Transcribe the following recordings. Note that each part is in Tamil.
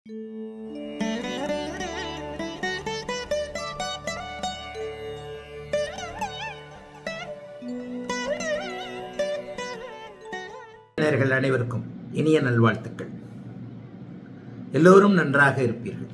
நேயர்கள் அனைவருக்கும் இனிய நல்வாழ்த்துக்கள் எல்லோரும் நன்றாக இருப்பீர்கள்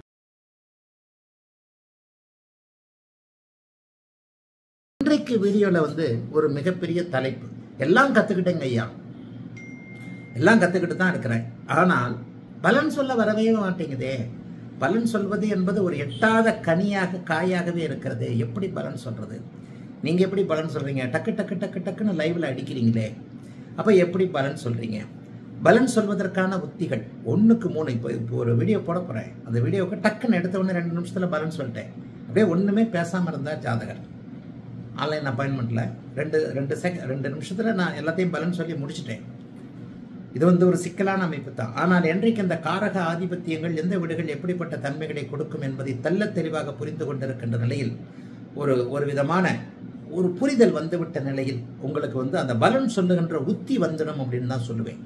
இன்றைக்கு வீடியோல வந்து ஒரு மிகப்பெரிய தலைப்பு எல்லாம் கத்துக்கிட்டேங்க ஐயா எல்லாம் கத்துக்கிட்டு தான் இருக்கிறேன் ஆனால் பலன் சொல்ல வரவே மாட்டேங்குதே பலன் சொல்வது என்பது ஒரு எட்டாத கனியாக காயாகவே இருக்கிறது எப்படி பலன் சொல்றது நீங்க எப்படி பலன் சொல்றீங்க டக்கு டக்கு டக்கு டக்குன்னு லைவ்ல அடிக்கிறீங்களே அப்ப எப்படி பலன் சொல்றீங்க பலன் சொல்வதற்கான உத்திகள் ஒண்ணுக்கு மூணு இப்போ இப்போ ஒரு வீடியோ போட போறேன் அந்த வீடியோவுக்கு டக்குன்னு எடுத்த உடனே ரெண்டு நிமிஷத்துல பலன் சொல்லிட்டேன் அப்படியே ஒண்ணுமே பேசாம இருந்தா ஜாதகர் ஆன்லைன் அப்பாயின்மெண்ட்ல ரெண்டு ரெண்டு செக ரெண்டு நிமிஷத்துல நான் எல்லாத்தையும் பலன் சொல்லி முடிச்சிட்டேன் இது வந்து ஒரு சிக்கலான அமைப்பு தான் ஆனால் என்றைக்கு இந்த காரக ஆதிபத்தியங்கள் எந்த வீடுகள் எப்படிப்பட்ட தன்மைகளை கொடுக்கும் என்பதை தெல்ல தெளிவாக புரிந்து கொண்டிருக்கின்ற நிலையில் ஒரு ஒரு விதமான ஒரு புரிதல் வந்துவிட்ட நிலையில் உங்களுக்கு வந்து அந்த பலன் சொல்லுகின்ற உத்தி வந்துடும் அப்படின்னு தான் சொல்லுவேன்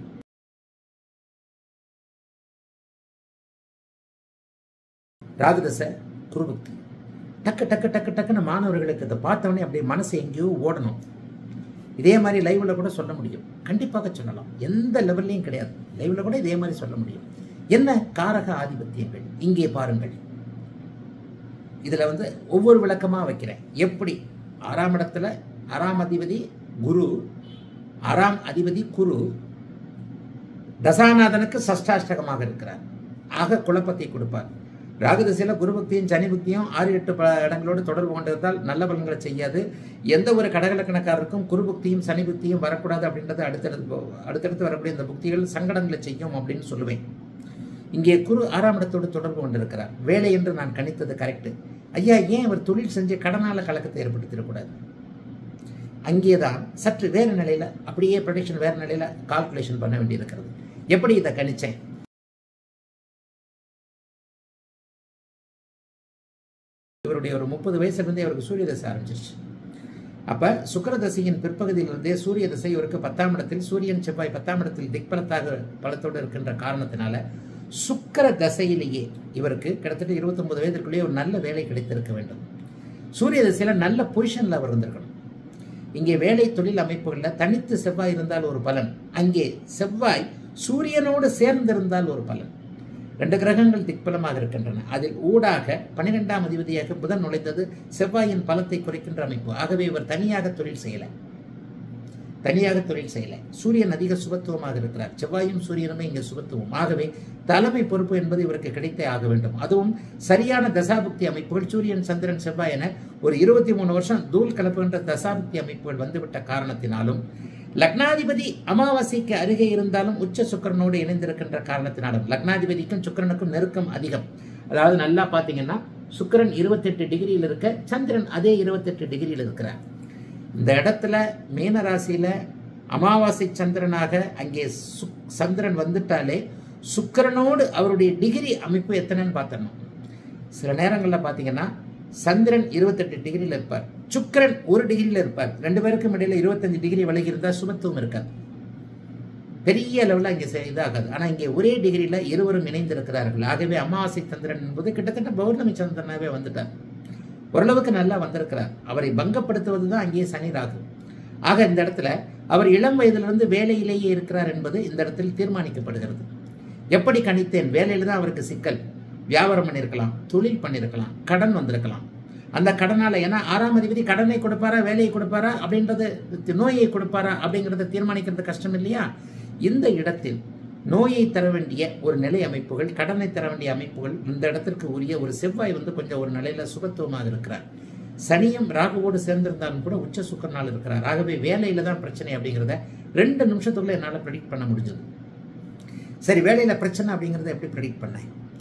ராகுதச குருபக்தி டக்கு டக்கு டக்கு டக்குன்னு மாணவர்களுக்கு இதை பார்த்தவொடனே அப்படியே மனசு எங்கேயோ ஓடணும் இதே மாதிரி லைவ்ல கூட சொல்ல முடியும் கண்டிப்பாக சொல்லலாம் எந்த லெவல்லையும் கிடையாது லைவ்ல கூட இதே மாதிரி சொல்ல முடியும் என்ன காரக ஆதிபத்தியங்கள் இங்கே பாருங்கள் இதுல வந்து ஒவ்வொரு விளக்கமா வைக்கிறேன் எப்படி ஆறாம் இடத்துல ஆறாம் அதிபதி குரு ஆறாம் அதிபதி குரு தசாநாதனுக்கு சஷ்டாஷ்டகமாக இருக்கிறார் ஆக குழப்பத்தை கொடுப்பார் ராகுதசையில் குருபக்தியும் சனி புக்தியும் ஆறு எட்டு ப இடங்களோடு தொடர்பு கொண்டிருந்தால் நல்ல பலன்களை செய்யாது எந்த ஒரு கடகலக்கணக்காரருக்கும் குருபுக்தியும் சனி புக்தியும் வரக்கூடாது அப்படின்றது அடுத்தடுத்து அடுத்தடுத்து வரக்கூடிய இந்த புக்திகள் சங்கடங்களை செய்யும் அப்படின்னு சொல்லுவேன் இங்கே குரு ஆறாம் இடத்தோடு தொடர்பு கொண்டிருக்கிறார் வேலை என்று நான் கணித்தது கரெக்ட் ஐயா ஏன் அவர் தொழில் செஞ்சு கடனால கலக்கத்தை ஏற்படுத்திடக்கூடாது அங்கேதான் சற்று வேறு நிலையில அப்படியே ப்ரொடிக்ஷன் வேறு நிலையில கால்குலேஷன் பண்ண வேண்டியிருக்கிறது எப்படி இதை கணிச்சேன் இவருடைய ஒரு முப்பது வயசுலேருந்தே அவருக்கு சூரிய தசை ஆரம்பிச்சிருச்சு அப்ப சுக்கர தசையின் பிற்பகுதியிலிருந்தே சூரிய தசை இவருக்கு பத்தாம் இடத்தில் சூரியன் செவ்வாய் பத்தாம் இடத்தில் திக்பலத்தாக பலத்தோடு இருக்கின்ற காரணத்தினால சுக்கர தசையிலேயே இவருக்கு கிட்டத்தட்ட இருபத்தொன்பது வயதிற்குள்ளேயே ஒரு நல்ல வேலை கிடைத்திருக்க வேண்டும் சூரிய தசையில நல்ல பொசிஷன்ல அவர் இருந்திருக்கணும் இங்கே வேலை தொழில் அமைப்புகளில் தனித்து செவ்வாய் இருந்தால் ஒரு பலன் அங்கே செவ்வாய் சூரியனோடு சேர்ந்திருந்தால் ஒரு பலன் ரெண்டு கிரகங்கள் திக்பலமாக இருக்கின்றன அதில் ஊடாக பனிரெண்டாம் அதிபதியாக புதன் நுழைந்தது செவ்வாயின் பலத்தை குறைக்கின்ற அமைப்பு ஆகவே இவர் தனியாக தொழில் செய்யல தனியாக தொழில் செய்யல சூரியன் அதிக சுபத்துவமாக இருக்கிறார் செவ்வாயும் சூரியனுமே இங்கே சுபத்துவம் ஆகவே தலைமை பொறுப்பு என்பது இவருக்கு கிடைத்தே ஆக வேண்டும் அதுவும் சரியான தசாபுக்தி அமைப்புகள் சூரியன் சந்திரன் செவ்வாய் என ஒரு இருபத்தி மூணு வருஷம் தூள் கலப்புகின்ற தசாபுக்தி அமைப்புகள் வந்துவிட்ட காரணத்தினாலும் லக்னாதிபதி அமாவாசைக்கு அருகே இருந்தாலும் உச்ச சுக்கரனோடு இணைந்திருக்கின்ற காரணத்தினாலும் லக்னாதிபதிக்கும் சுக்கரனுக்கும் நெருக்கம் அதிகம் அதாவது நல்லா பார்த்தீங்கன்னா சுக்கரன் இருபத்தெட்டு டிகிரியில் இருக்க சந்திரன் அதே இருபத்தெட்டு டிகிரியில் இருக்கிறார் இந்த இடத்துல மீன ராசியில அமாவாசை சந்திரனாக அங்கே சந்திரன் வந்துட்டாலே சுக்கரனோடு அவருடைய டிகிரி அமைப்பு எத்தனைன்னு பார்த்தணும் சில நேரங்களில் பார்த்தீங்கன்னா சந்திரன் இருபத்தெட்டு டிகிரியில் இருப்பார் சுக்கரன் ஒரு டிகிரியில் இருப்பார் ரெண்டு பேருக்கும் இடையில இருபத்தஞ்சு டிகிரி விலகி இருந்தால் சுபத்துவம் இருக்காது பெரிய அளவில் இங்கே இதாகாது ஆனால் இங்கே ஒரே டிகிரியில் இருவரும் இணைந்திருக்கிறார்கள் ஆகவே அமாவாசை சந்திரன் என்பது கிட்டத்தட்ட பௌர்ணமி சந்திரனாகவே வந்துட்டார் ஓரளவுக்கு நல்லா வந்திருக்கிறார் அவரை பங்கப்படுத்துவது தான் அங்கேயே சனி ராகு ஆக இந்த இடத்துல அவர் இளம் வயதிலிருந்து வேலையிலேயே இருக்கிறார் என்பது இந்த இடத்தில் தீர்மானிக்கப்படுகிறது எப்படி கணித்தேன் வேலையில் தான் அவருக்கு சிக்கல் வியாபாரம் பண்ணியிருக்கலாம் தொழில் பண்ணியிருக்கலாம் கடன் வந்திருக்கலாம் அந்த கடனால ஏன்னா ஆறாம் அதிபதி கடனை கொடுப்பாரா வேலையை கொடுப்பாரா அப்படின்றது நோயை கொடுப்பாரா அப்படிங்கிறத தீர்மானிக்கிறது கஷ்டம் இல்லையா இந்த இடத்தில் நோயை தர வேண்டிய ஒரு நிலை அமைப்புகள் கடனை தர வேண்டிய அமைப்புகள் இந்த இடத்திற்கு உரிய ஒரு செவ்வாய் வந்து கொஞ்சம் ஒரு நிலையில சுபத்துவமாக இருக்கிறார் சனியும் ராகுவோடு சேர்ந்திருந்தாலும் கூட உச்ச சுக்கரனால் இருக்கிறார் ஆகவே வேலையில தான் பிரச்சனை அப்படிங்கிறத ரெண்டு நிமிஷத்துக்குள்ள என்னால் ப்ரெடிக்ட் பண்ண முடிஞ்சது சரி வேலையில பிரச்சனை அப்படிங்கிறத எப்படி ப்ரெடிக்ட் பண்ணேன்